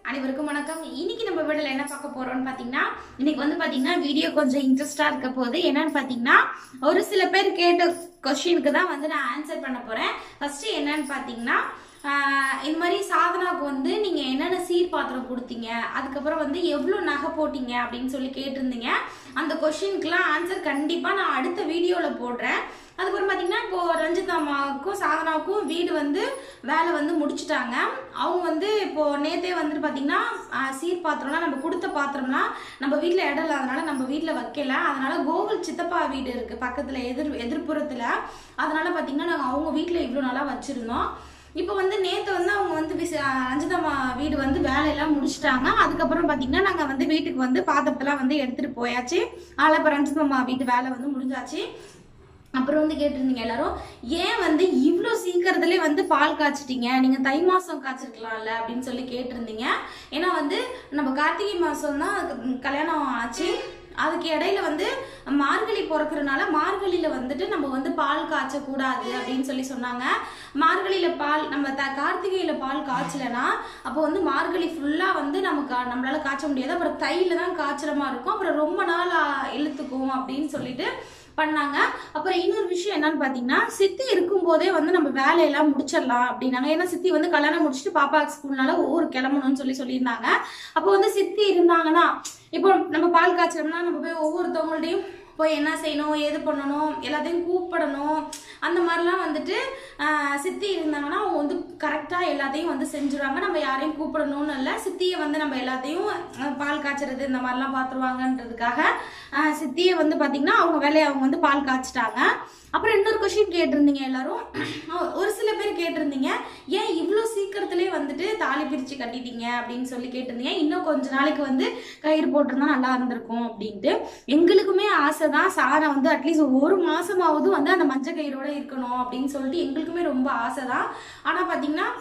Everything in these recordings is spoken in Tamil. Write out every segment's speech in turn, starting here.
அனைவருக்கும் வணக்கம் இன்னைக்கு நம்ம வீடியோல என்ன பார்க்க போறோம்னு பாத்தீங்கன்னா இன்னைக்கு வந்து பாத்தீங்கன்னா வீடியோ கொஞ்சம் இன்ட்ரெஸ்டா இருக்க போகுது என்னன்னு பாத்தீங்கன்னா ஒரு சில பேர் கேட்ட கொஸ்டினுக்கு தான் வந்து நான் ஆன்சர் பண்ண போறேன் ஃபர்ஸ்ட் என்னன்னு பாத்தீங்கன்னா ஆஹ் இந்த மாதிரி சாதனாவுக்கு வந்து நீங்க என்னென்ன சீர் பாத்திரம் கொடுத்தீங்க அதுக்கப்புறம் வந்து எவ்வளவு நகை போட்டீங்க அப்படின்னு சொல்லி கேட்டிருந்தீங்க அந்த கொஸ்டினுக்குலாம் ஆன்சர் கண்டிப்பா நான் அடுத்த வீடியோல போடுறேன் அதுக்கப்புறம் பார்த்தீங்கன்னா இப்போ ரஞ்சித் அம்மாவுக்கும் சாதனாவுக்கும் வீடு வந்து வேலை வந்து முடிச்சிட்டாங்க அவங்க வந்து இப்போ நேத்தே வந்துட்டு பார்த்தீங்கன்னா ஆஹ், சீர் பாத்திரம்லாம் நம்ம கொடுத்த பாத்திரம்லாம் நம்ம வீட்டில் இடம் இல்லாதனால நம்ம வீட்டில் வைக்கல அதனால கோகுல் சித்தப்பா வீடு இருக்கு பக்கத்தில் எதிர் எதிர்ப்புறத்தில் அதனால பார்த்தீங்கன்னா நாங்கள் அவங்க வீட்டில் இவ்வளோ நாளாக வச்சிருந்தோம் இப்போ வந்து நேற்று வந்து அவங்க வந்து விச- ஆஹ், ரஞ்சிதம்மா வீடு வந்து வேலையெல்லாம் முடிச்சிட்டாங்க அதுக்கப்புறம் பார்த்தீங்கன்னா நாங்கள் வந்து வீட்டுக்கு வந்து பாத்திரத்தெல்லாம் வந்து எடுத்துகிட்டு போயாச்சு அதில் இப்போ ரஞ்சிதம்மா வீட்டு வேலை வந்து முடிஞ்சாச்சு அப்புறம் வந்து கேட்டிருந்தீங்க எல்லாரும் ஏன் வந்து இவ்வளோ சீக்கிரத்துலேயே வந்து பால் காய்ச்சிட்டீங்க நீங்கள் தை மாதம் காய்ச்சிருக்கலாம்ல அப்படின்னு சொல்லி கேட்டிருந்தீங்க ஏன்னா வந்து நம்ம கார்த்திகை மாதம் தான் கல்யாணம் ஆச்சு அதுக்கு இடையில வந்து மார்கழி பிறக்கறனால மார்கழியில வந்துட்டு நம்ம வந்து பால் காய்ச்சக்கூடாது அப்படின்னு சொல்லி சொன்னாங்க மார்கழியில பால் நம்ம த கார்த்திகையில பால் காய்ச்சலனா அப்போ வந்து மார்கழி ஃபுல்லா வந்து நமக்கு நம்மளால காய்ச்ச முடியாது அப்புறம் தையில தான் காய்ச்சற மாதிரி இருக்கும் அப்புறம் ரொம்ப நாள் ஆ, இழுத்துக்கும் அப்படின்னு சொல்லிட்டு பண்ணாங்க அப்புறம் இன்னொரு விஷயம் என்னன்னு பாத்தீங்கன்னா சித்தி இருக்கும் போதே வந்து நம்ம வேலையெல்லாம் முடிச்சிடலாம் அப்படின்னாங்க ஏன்னா சித்தி வந்து கல்யாணம் முடிச்சுட்டு பாப்பா ஸ்கூல்னால ஊர் கிளம்பணும்னு சொல்லி சொல்லியிருந்தாங்க அப்போ வந்து சித்தி இருந்தாங்கன்னா இப்போ நம்ம பால் காய்ச்சோம்னா நம்ம போய் ஒவ்வொருத்தவங்கள்ட்டையும் போய் என்ன செய்யணும் ஏது பண்ணணும் எல்லாத்தையும் கூப்பிடணும் அந்த மாதிரிலாம் வந்துட்டு ஆஹ், சித்தி இருந்தாங்கன்னா அவங்க வந்து கரெக்டாக எல்லாத்தையும் வந்து செஞ்சுருவாங்க நம்ம யாரையும் கூப்பிடணும்னு இல்லை சித்தியை வந்து நம்ம எல்லாத்தையும் ஆஹ், பால் காய்ச்சறது இந்த மாதிரிலாம் பார்த்துருவாங்கன்றதுக்காக ஆஹ், சித்தியை வந்து பார்த்திங்கன்னா அவங்க வேலையை அவங்க வந்து பால் காய்ச்சிட்டாங்க அப்புறம் இன்னொரு கொஷின் கேட்டிருந்தீங்க எல்லாரும் ஒரு சில பேர் கேட்டிருந்தீங்க ஏன் இவ்வளோ சீக்கிரத்திலே வந்துட்டு தாலி பிரித்து கட்டிட்டீங்க அப்படின்னு சொல்லி கேட்டிருந்தீங்க இன்னும் கொஞ்ச நாளைக்கு வந்து கயிறு போட்டிருந்தா நல்லா இருந்திருக்கும் அப்படின்ட்டு எங்களுக்குமே ஆசை தான் சாரை வந்து அட்லீஸ்ட் ஒரு மாசமாவது வந்து அந்த மஞ்சள் கயிறோட இருக்கணும் அப்படின்னு சொல்லிட்டு எங்களுக்குமே ரொம்ப ஆசை தான் ஆனால் பார்த்தீங்கன்னா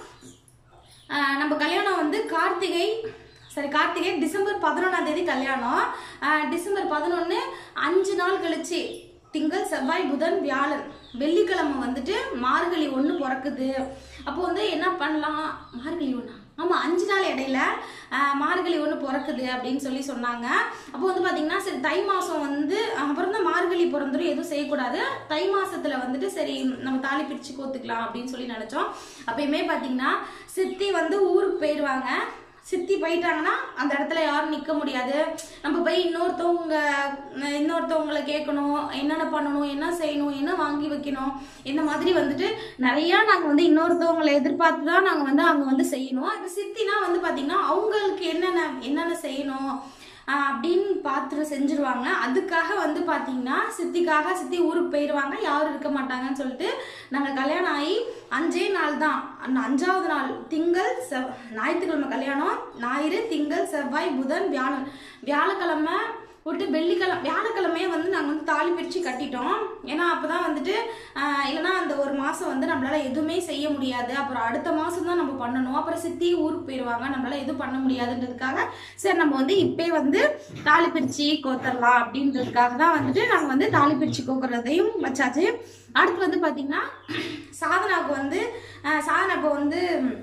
ஆஹ் நம்ம கல்யாணம் வந்து கார்த்திகை சரி கார்த்திகை டிசம்பர் பதினொன்றாம் தேதி கல்யாணம் ஆஹ் டிசம்பர் பதினொன்று அஞ்சு நாள் கழிச்சு திங்கள் செவ்வாய் புதன் வியாழன் வெள்ளிக்கிழமை வந்துட்டு மார்கழி ஒன்று பிறக்குது அப்போ வந்து என்ன பண்ணலாம் மார்கழி ஒன்றா ஆமாம் அஞ்சு நாள் இடையில ஆஹ், மார்கழி ஒன்று பிறக்குது அப்படின்னு சொல்லி சொன்னாங்க அப்போ வந்து பார்த்தீங்கன்னா சரி தை மாதம் வந்து அப்புறம் தான் மார்கழி பிறந்துடும் எதுவும் செய்யக்கூடாது தை மாசத்துல வந்துட்டு சரி நம்ம தாலி பிரித்து கோத்துக்கலாம் அப்படின்னு சொல்லி நினச்சோம் அப்பயுமே பார்த்தீங்கன்னா சித்தி வந்து ஊருக்கு போயிடுவாங்க சித்தி போயிட்டாங்கன்னா அந்த இடத்துல யாரும் நிற்க முடியாது நம்ம போய் இன்னொருத்தவங்க அஹ் இன்னொருத்தவங்களை கேட்கணும் என்னென்ன பண்ணணும் என்ன செய்யணும் என்ன வாங்கி வைக்கணும் இந்த மாதிரி வந்துட்டு நிறையா நாங்கள் வந்து இன்னொருத்தவங்களை எதிர்பார்த்து தான் நாங்கள் வந்து அங்கே வந்து செய்யணும் இப்போ சித்தினா வந்து பார்த்திங்கன்னா அவங்களுக்கு என்னென்ன என்னென்ன செய்யணும் ஆஹ் அப்படின்னு பார்த்து செஞ்சுருவாங்க அதுக்காக வந்து பார்த்தீங்கன்னா சித்திக்காக சித்தி ஊருக்கு போயிடுவாங்க யாரும் இருக்க மாட்டாங்கன்னு சொல்லிட்டு நாங்கள் கல்யாணம் ஆகி அஞ்சே நாள் தான் அந்த அஞ்சாவது நாள் திங்கள் செவ் ஞாயிற்றுக்கிழமை கல்யாணம் ஞாயிறு திங்கள் செவ்வாய் புதன் வியாழன் வியாழக்கிழமை விட்டு வெள்ளிக்கிழமை வியாழக்கிழமையே வந்து நாங்கள் வந்து தாலி பிரித்து கட்டிட்டோம் ஏன்னா அப்போ தான் வந்துட்டு ஆஹ் இல்லைன்னா அந்த ஒரு மாதம் வந்து நம்மளால எதுவுமே செய்ய முடியாது அப்புறம் அடுத்த மாதம் தான் நம்ம பண்ணணும் அப்புறம் சித்தி ஊருக்கு போயிடுவாங்க நம்மளால எதுவும் பண்ண முடியாதுன்றதுக்காக சரி நம்ம வந்து இப்பே வந்து தாலி பிரித்து கோத்தரலாம் அப்படின்றதுக்காக தான் வந்துட்டு நாங்கள் வந்து தாலி பிரித்து கோக்குறதையும் வச்சாச்சு அடுத்து வந்து பார்த்திங்கன்னா சாதனாவுக்கு வந்து ஆஹ் சாதனா இப்போ வந்து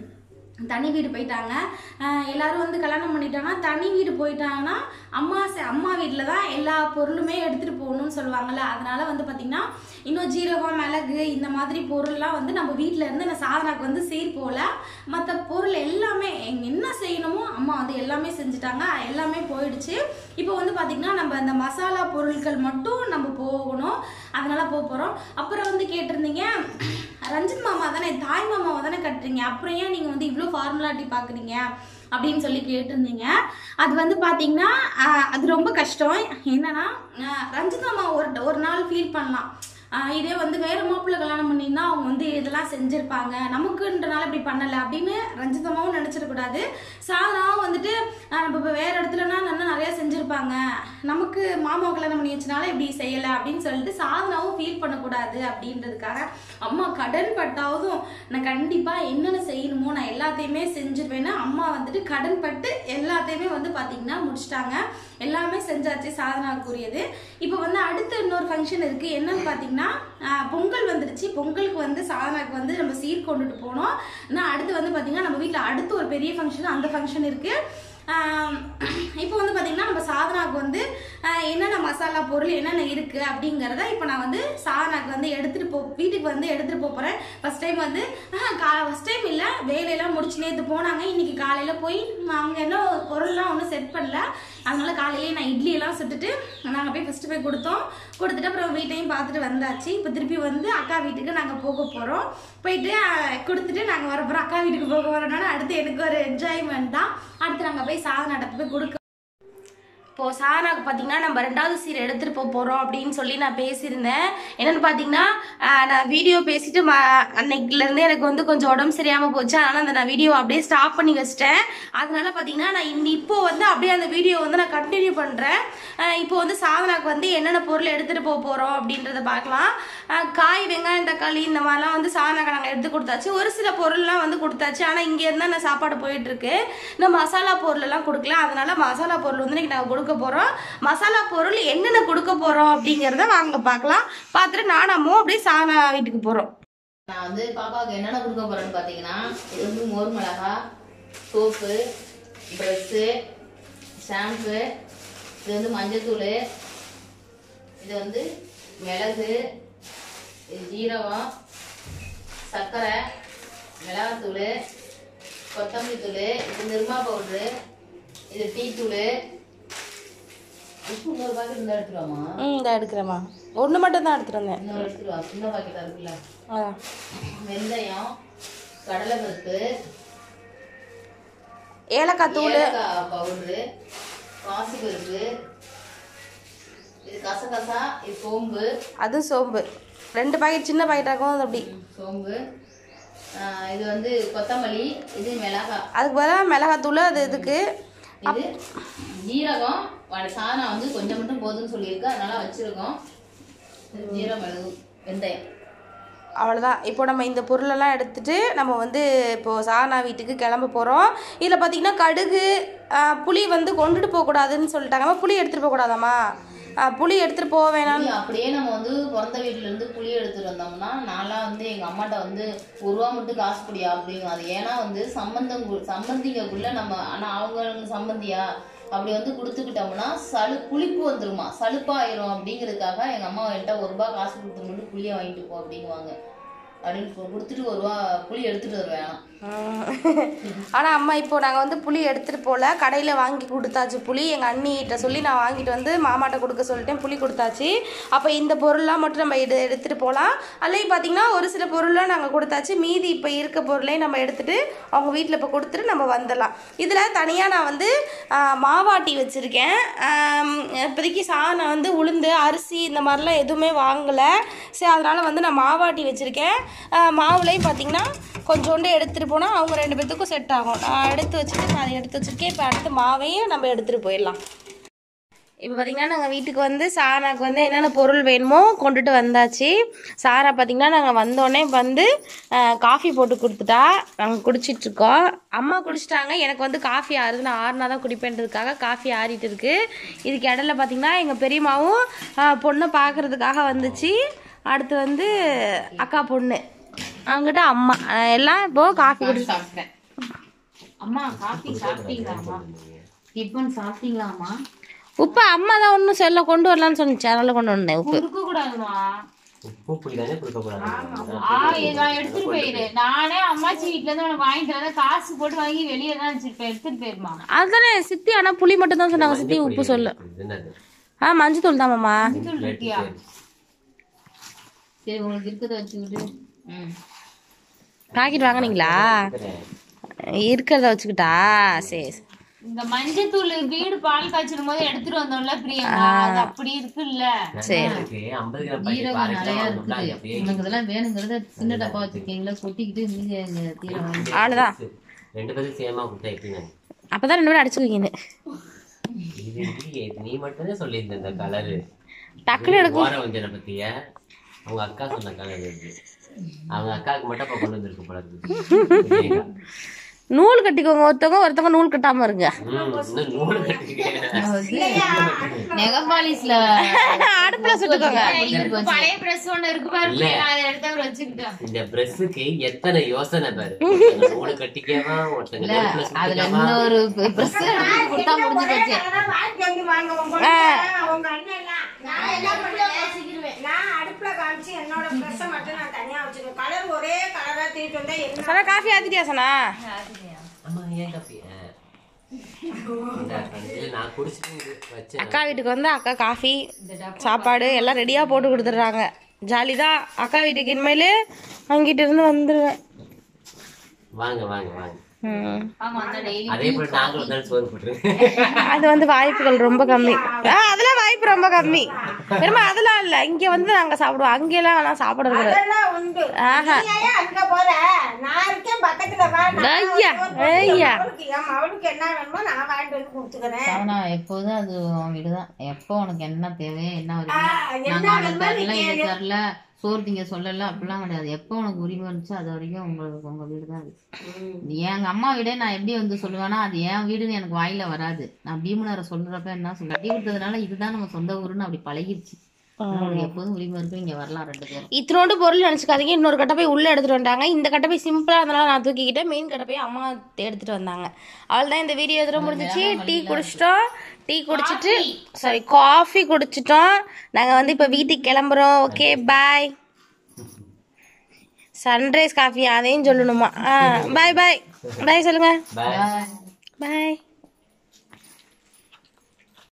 தனி வீடு போயிட்டாங்க ஆஹ் எல்லாரும் வந்து கல்யாணம் பண்ணிட்டாங்கன்னா தனி வீடு போயிட்டாங்கன்னா அம்மா ச- அம்மா வீட்டில் தான் எல்லா பொருளுமே எடுத்துகிட்டு போகணும்னு சொல்லுவாங்கல்ல அதனால வந்து பார்த்திங்கன்னா இன்னும் ஜீரகம் மிளகு இந்த மாதிரி பொருள்லாம் வந்து நம்ம வீட்டில் இருந்து அந்த சாதனாக்கு வந்து சீர் போல மற்ற பொருள் எல்லாமே எங்க என்ன செய்யணுமோ அம்மா வந்து எல்லாமே செஞ்சுட்டாங்க எல்லாமே போயிடுச்சு இப்போ வந்து பார்த்திங்கன்னா நம்ம அந்த மசாலா பொருட்கள் மட்டும் நம்ம போகணும் அதனால போக போகிறோம் அப்புறம் வந்து கேட்டிருந்தீங்க ரஞ்சித் மாமா தானே தாய் மாமாவை தானே கட்டுறீங்க அப்புறம் ஏன் நீங்கள் வந்து இவ்வளோ ஃபார்முலாட்டி பார்க்குறீங்க அப்படின்னு சொல்லி கேட்டிருந்தீங்க அது வந்து பார்த்தீங்கன்னா ஆஹ், அது ரொம்ப கஷ்டம் என்னன்னா ஆஹ், ரஞ்சித் மாமா ஒரு ஒரு நாள் ஃபீல் பண்ணலாம் ஆஹ், இதே வந்து வேற மாப்பிள்ளை கல்யாணம் பண்ணியிருந்தா அவங்க வந்து இதெல்லாம் செஞ்சிருப்பாங்க நமக்குன்றனால இப்படி பண்ணலை அப்படின்னு ரஞ்சிதமாவும் நினச்சிடக்கூடாது சாதனாவும் வந்துட்டு ஆஹ், நம்ம இப்போ வேற இடத்துலனா நல்லா நிறைய செஞ்சிருப்பாங்க நமக்கு மாமா கல்யாணம் பண்ணி வச்சனால இப்படி செய்யலை அப்படின்னு சொல்லிட்டு சாதனாவும் ஃபீல் பண்ணக்கூடாது அப்படின்றதுக்காக அம்மா கடன் பட்டாவதும் நான் கண்டிப்பாக என்னென்ன செய்யணுமோ நான் எல்லாத்தையுமே செஞ்சிருவேன்னு அம்மா வந்துட்டு கடன் பட்டு எல்லாத்தையுமே வந்து பார்த்தீங்கன்னா முடிச்சிட்டாங்க எல்லாமே செஞ்சாச்சு சாதனாக்குரியது இப்போ வந்து அடுத்து இன்னொரு ஃபங்க்ஷன் இருக்குது என்னன்னு பார்த்தீங்கன்னா பார்த்தீங்கன்னா ஆஹ், பொங்கல் வந்துருச்சு பொங்கலுக்கு வந்து சாதனாக்கு வந்து நம்ம சீர் கொண்டுட்டு போனோம் ஆனால் அடுத்து வந்து பார்த்தீங்கன்னா நம்ம வீட்டில் அடுத்து ஒரு பெரிய ஃபங்க்ஷன் அந்த ஃபங்க்ஷன் இருக்குது இப்போ வந்து பார்த்தீங்கன்னா நம்ம சாதனாக்கு வந்து ஆஹ், என்னென்ன மசாலா பொருள் என்னென்ன இருக்குது அப்படிங்கிறத இப்போ நான் வந்து சாதனாக்கு வந்து எடுத்துகிட்டு போ வீட்டுக்கு வந்து எடுத்துகிட்டு போக போகிறேன் ஃபஸ்ட் டைம் வந்து கா ஃபஸ்ட் டைம் இல்லை வேலையெல்லாம் முடிச்சு நேற்று போனாங்க இன்னைக்கு காலையில் போய் அவங்க என்ன பொருள்லாம் ஒன்றும் செட் பண்ணல அதனால காலையிலேயே நான் இட்லி எல்லாம் சுட்டுட்டு நாங்கள் போய் ஃபஸ்ட்டு போய் கொடுத்தோம் கொடுத்துட்டு அப்புறம் வீட்டையும் பார்த்துட்டு வந்தாச்சு இப்போ திருப்பி வந்து அக்கா வீட்டுக்கு நாங்கள் போக போகிறோம் போயிட்டு அஹ், கொடுத்துட்டு நாங்கள் வர போகிறோம் அக்கா வீட்டுக்கு போக போகிறோம்னால அடுத்து எனக்கு ஒரு என்ஜாய்மெண்ட் தான் அடுத்து நாங்கள் போய் சாதனை நடத்து போய் கொடுக்க இப்போ சாராக்கு பார்த்தீங்கன்னா நம்ம ரெண்டாவது சீர் எடுத்துகிட்டு போக போகிறோம் அப்படின்னு சொல்லி நான் பேசியிருந்தேன் என்னென்னு பார்த்தீங்கன்னா ஆஹ், நான் வீடியோ பேசிட்டு ம அன்னைக்குலேருந்து எனக்கு வந்து கொஞ்சம் உடம்பு சரியாமல் போச்சு அதனால் அந்த நான் வீடியோ அப்படியே ஸ்டாப் பண்ணி வச்சிட்டேன் அதனால பார்த்தீங்கன்னா நான் இந்த இப்போ வந்து அப்படியே அந்த வீடியோ வந்து நான் கண்டினியூ பண்ணுறேன் இப்போ வந்து சாதனாக்கு வந்து என்னென்ன பொருள் எடுத்துகிட்டு போக போகிறோம் அப்படின்றத பார்க்கலாம் ஆஹ், காய் வெங்காயம் தக்காளி இந்த மாதிரிலாம் வந்து சாதனாக்கு நாங்கள் எடுத்து கொடுத்தாச்சு ஒரு சில பொருள்லாம் வந்து கொடுத்தாச்சு ஆனால் இங்கே இருந்தால் நான் சாப்பாடு போயிட்டுருக்கு இந்த மசாலா பொருள் எல்லாம் கொடுக்கல அதனால மசாலா பொருள் வந்து இன்னைக்கு நாங்கள் கொடுக்க போகிறோம் மசாலா பொருள் என்னென்ன கொடுக்க போகிறோம் அப்படிங்கிறத வாங்க பார்க்கலாம் பார்த்துட்டு நானாமும் அப்படியே சாதனா வீட்டுக்கு போகிறோம் நான் வந்து பாப்பாவுக்கு என்னென்ன கொடுக்க போறேன்னு பார்த்தீங்கன்னா இது வந்து மோர் மிளகா சோப்பு ட்ரெஸ்ஸு ஷாம்பு இது வந்து மஞ்சத்தூள் இது வந்து மிளகு இது ஜீரகம் சர்க்கரை மிளகாத்தூள் கொத்தமல்லி தூள் இது நிர்மா பவுட்ரு இது டீ தூள் உப்பு இன்னொரு பாக்கெட் இருந்தால் எடுத்துருவாமா ம் இந்த எடுக்கிறேம்மா ஒன்று மட்டும் தான் எடுத்துட்டு வந்தேன் இன்னொரு எடுத்துருவா சின்ன பாக்கெட்டாக இருக்குல்ல ஆ வெந்தயம் கடலைப்பருப்பு ஏலக்காய் தூள் ஏலக்காய் பவுடரு பாசிப்பருப்பு இது கசகசா இது சோம்பு அது சோம்பு ரெண்டு பாக்கெட் சின்ன பாக்கெட்டாகும் அது அப்படி சோம்பு ஆஹ் இது வந்து கொத்தமல்லி இது மிளகாய் அதுக்கு பதிலாக மிளகாத்தூள் அது இதுக்கு இது ஜீரகம் வட சாதம் வந்து கொஞ்சம் மட்டும் போதும்னு சொல்லியிருக்கு அதனால வச்சிருக்கோம் இது ஜீரகம் மிளகு வெந்தயம் அவ்வளோதான் இப்போ நம்ம இந்த பொருளெல்லாம் எடுத்துட்டு நம்ம வந்து இப்போ சானா வீட்டுக்கு கிளம்ப போகிறோம் இதில் பார்த்தீங்கன்னா கடுகு ஆ, புளி வந்து கொண்டுட்டு போகக்கூடாதுன்னு சொல்லிட்டாங்க அம்மா, புளி எடுத்துகிட்டு போகக்கூடாதாம்மா ஆ, புளி எடுத்துகிட்டு போக வேணாம் புளி அப்படியே நம்ம வந்து பிறந்த வீட்டுல இருந்து புளி எடுத்துட்டு வந்தோம்னா நான்லாம் வந்து எங்க அம்மாட்ட வந்து ஒரு ரூபா மட்டும் காசு புடியா அப்படிங்க அது ஏன்னா வந்து சம்பந்தம் கு- சம்பந்திங்கக்குள்ள நம்ம ஆனா அவங்க சம்பந்தியா அப்படி வந்து கொடுத்துக்கிட்டோம்னா சளு புளிப்பு வந்துருமா சலுப்பாயிரும் அப்படிங்கிறதுக்காக எங்க அம்மா என்கிட்ட ஒரு ரூபா காசு கொடுத்து மட்டும் புளிய வாங்கிட்டு போ அப்படிங்குவாங்க அப்படின்னு கு- கொடுத்துட்டு ஒரு ரூபா புளி எடுத்துட்டு வருவேன் ஆனா. ஆனால் அம்மா இப்போ நாங்கள் வந்து புளி எடுத்துகிட்டு போகல கடையில் வாங்கி கொடுத்தாச்சு புளி எங்கள் அண்ணிகிட்ட சொல்லி நான் வாங்கிட்டு வந்து மாமாட்ட கொடுக்க சொல்லிட்டேன் புளி கொடுத்தாச்சு அப்போ இந்த பொருள்லாம் மட்டும் நம்ம எடு எடுத்துகிட்டு போகலாம் அல்லது பார்த்தீங்கன்னா ஒரு சில பொருள்லாம் நாங்கள் கொடுத்தாச்சு மீதி இப்போ இருக்க பொருளையும் நம்ம எடுத்துகிட்டு அவங்க வீட்டில் இப்போ கொடுத்துட்டு நம்ம வந்துடலாம் இதில் தனியாக நான் வந்து ஆ, மாவாட்டி வச்சுருக்கேன் இப்போதைக்கு சாணம் வந்து உளுந்து அரிசி இந்த மாதிரிலாம் எதுவுமே வாங்கலை சரி அதனால் வந்து நான் மாவாட்டி வச்சுருக்கேன் மாவுலையும் பார்த்தீங்கன்னா கொஞ்சோண்டு எடுத்துகிட்டு போனால் அவங்க ரெண்டு பேர்த்துக்கும் செட் ஆகும் நான் எடுத்து வச்சுட்டு நான் அதை எடுத்து வச்சுருக்கேன் இப்போ அடுத்து மாவையும் நம்ம எடுத்துகிட்டு போயிடலாம் இப்போ பார்த்தீங்கன்னா நாங்கள் வீட்டுக்கு வந்து சாராக்கு வந்து என்னென்ன பொருள் வேணுமோ கொண்டுட்டு வந்தாச்சு சாரா பார்த்தீங்கன்னா நாங்கள் வந்தோடனே வந்து காஃபி போட்டு கொடுத்துட்டா நாங்கள் குடிச்சிட்ருக்கோம் அம்மா குடிச்சிட்டாங்க எனக்கு வந்து காஃபி ஆறுது நான் ஆறுனா தான் குடிப்பேன்றதுக்காக காஃபி ஆறிட்டு இருக்கு இதுக்கு இடையில பார்த்தீங்கன்னா எங்கள் பெரியம்மாவும் ஆஹ், பொண்ணை பார்க்கறதுக்காக வந்துச்சு அடுத்து வந்து அக்கா பொண்ணு அவங்ககிட்ட அம்மா ஆஹ், எல்லாம் இப்போ காஃபி குடி சாப்பிட்டேன் அம்மா காஃபி சாப்பிட்டீங்களாம்மா டிஃபன் சாப்பிட்டீங்களாம்மா உப்பு அம்மா தான் ஒன்றும் சொல்ல கொண்டு வரலான்னு சொன்னிச்சு அதனால கொண்டு வந்தேன் உப்பு கொடுக்க கூடாதுமா உப்பு புளி தானே கொடுக்க கூடாது ஆ நான் எடுத்துட்டு போயிரு நானே அம்மாச்சி வீட்ல இருந்து உனக்கு வாங்கிட்டு வந்தேன் காசு போட்டு வாங்கி வெளியே தான் வச்சிருப்பேன் எடுத்துட்டு போயிருமா அதுதானே சித்தி ஆனா புளி மட்டும் தான் சொன்னாங்க சித்தி உப்பு சொல்ல என்னது ஆ மஞ்சள் தூள் தான் மாமா இருக்கியா சரி உங்களுக்கு இருக்கிறத வச்சுக்கிட்டு ம் பாக்கெட் வாங்குனீங்களா இருக்கிறத வச்சுக்கிட்டா சரி சரி. இந்த மஞ்சத்தூள் வீடு பால் காய்ச்சும் போது எடுத்துட்டு வந்தோம்ல பிரியங்கா அது அப்படி இருக்குல்ல சரி இருக்கு ஐம்பது கிராம் பாக்கெட் ஜீரகம் பாக்கெட் நிறைய வாங்கணும்ல, இருக்குது அப்படியே உங்களுக்கு இதெல்லாம் வேணுங்கிறத சின்ன டப்பா வச்சிருக்கீங்களா கொட்டிக்கிட்டு நீங்க எங்க தீர வாங்கி அவ்வளோதான் ரெண்டு பேரும் சேமா கொடுத்தா எப்படி நான் அப்பதான் ரெண்டு பேரும் அடிச்சுக்குவீங்கன்னு இது இல்லையே, இது நீ மட்டும்தான் சொல்லியிருந்த இந்த கலரு டக்குனு எடுக்கும் ஓர வஞ்சனை பத்திய அவங்க அக்கா சொன்ன கலர் இது அவங்க அக்காவுக்கு மட்டும் இப்ப கொண்டு வந்திருக்கு போல இருக்கு நூல் கட்டிக்கோங்க ஒருத்தவங்க ஒருத்தவங்க நூல் கட்டாம இருங்க ம், இன்னும் நூல் கட்டிக்கிறேன் நெகபாலிஸ்ல அடுப்புல சுட்டுக்கோங்க பழைய பிரஸ் ஒண்ணு இருக்கு பாரு இல்ல. நான் அதை எடுத்து அவர் வச்சுக்கிட்டேன் இந்த பிரஸ்ஸுக்கு எத்தனை யோசனை பாரு ஒருத்தங்க நூல் கட்டிக்கவா ஒருத்தங்க இல்ல நெருப்புல அதுல சுத்திக்கவா இன்னொரு பிரஸ் கொடுத்தா முடிஞ்சு போச்சு உங்க அண்ணன் எல்லாம் நான் என்ன பண்ணுவேன் நான் அடுப்புல காமிச்சு என்னோட ட்ரெஸ்ஸை மட்டும் நான் தனியா வச்சிருக்கேன் கலர் ஒரே கலரா தூக்கிட்டு வந்தா என்ன சனா காஃபி ஆத்திட்டியா சனா அம்மா ஏன் காப்பி இல்ல நான் குடிச்சிட்டு வச்சேன் அக்கா வீட்டுக்கு வந்து அக்கா காஃபி சாப்பாடு எல்லாம் ரெடியாக போட்டு கொடுத்துட்றாங்க ஜாலி தான் அக்கா வீட்டுக்கு இனிமேல் அங்கிட்ட இருந்து வந்துடுவேன் வாங்க வாங்க வாங்க ம். ஆமா அந்த டெய்லி அதே போல நாங்களும் ஒரு நாள் சோறு போட்டுருக்கேன் அது வந்து வாய்ப்புகள் ரொம்ப கம்மி ஆ அதெல்லாம் வாய்ப்பு ரொம்ப கம்மி பெருமா அதெல்லாம் இல்லை இங்கே வந்து நாங்கள் சாப்பிடுவோம் அங்கெல்லாம் நான் சாப்பிடுறது கிடையாது. அதெல்லாம் உண்டு ஆஹா நீ ஏன் அங்க போற நான் இருக்கேன் பக்கத்துல வா நான் ஐயா, ஒரு ஐயா. அவளுக்கு என் அவளுக்கு என்ன வேணுமோ நான் வாங்கிட்டு வந்து கொடுத்துக்கிறேன் சவனா எப்போதும் அது உன் வீடுதான் எப்போ உனக்கு என்ன தேவையோ என்ன ஆ, வரைக்கும் என்ன நாங்க அவனுக்கு வேணுமோ நீ தரல இது கேளு. தரல சோறு திங்க சொல்லல அப்படிலாம் கிடையாது எப்போ உனக்கு உரிமை இருந்துச்சோ அது வரைக்கும் உங்களுக்கு உங்க வீடு தான் அது இது எங்க அம்மா வீடே நான் எப்படி வந்து சொல்லுவேன்னா அது என் வீடுன்னு எனக்கு வாயில வராது நான் பீமனரை சொல்றப்ப என்ன சொல்ல கட்டி கொடுத்ததுனால இதுதான் நம்ம சொந்த ஊருன்னு அப்படி பழகிருச்சு உங்களுக்கு எப்போதும் உரிமை இருக்கு இங்க வரலாம் ரெண்டு பேரும் இத்தனோண்டு பொருள் நினச்சிக்காதீங்க இன்னொரு கட்டை போய் உள்ளே எடுத்துகிட்டு வந்துட்டாங்க இந்த கட்டை போய் சிம்பிளாக இருந்தனால நான் தூக்கிக்கிட்டேன் மெயின் கட்டை போய் அம்மா எடுத்துகிட்டு வந்தாங்க அவள் தான் இந்த வீடியோ எதிர முடிஞ்சிச்சு டீ குடிச்சிட்டோம் டீ குடிச்சிட்டு சாரி காஃபி குடிச்சிட்டோம் நாங்கள் வந்து இப்போ வீட்டுக்கு கிளம்புறோம் ஓகே பாய் சன்ரைஸ் காஃபி அதையும் சொல்லணுமா ஆ பாய் பாய் பாய் சொல்லுங்கள் பாய் பாய்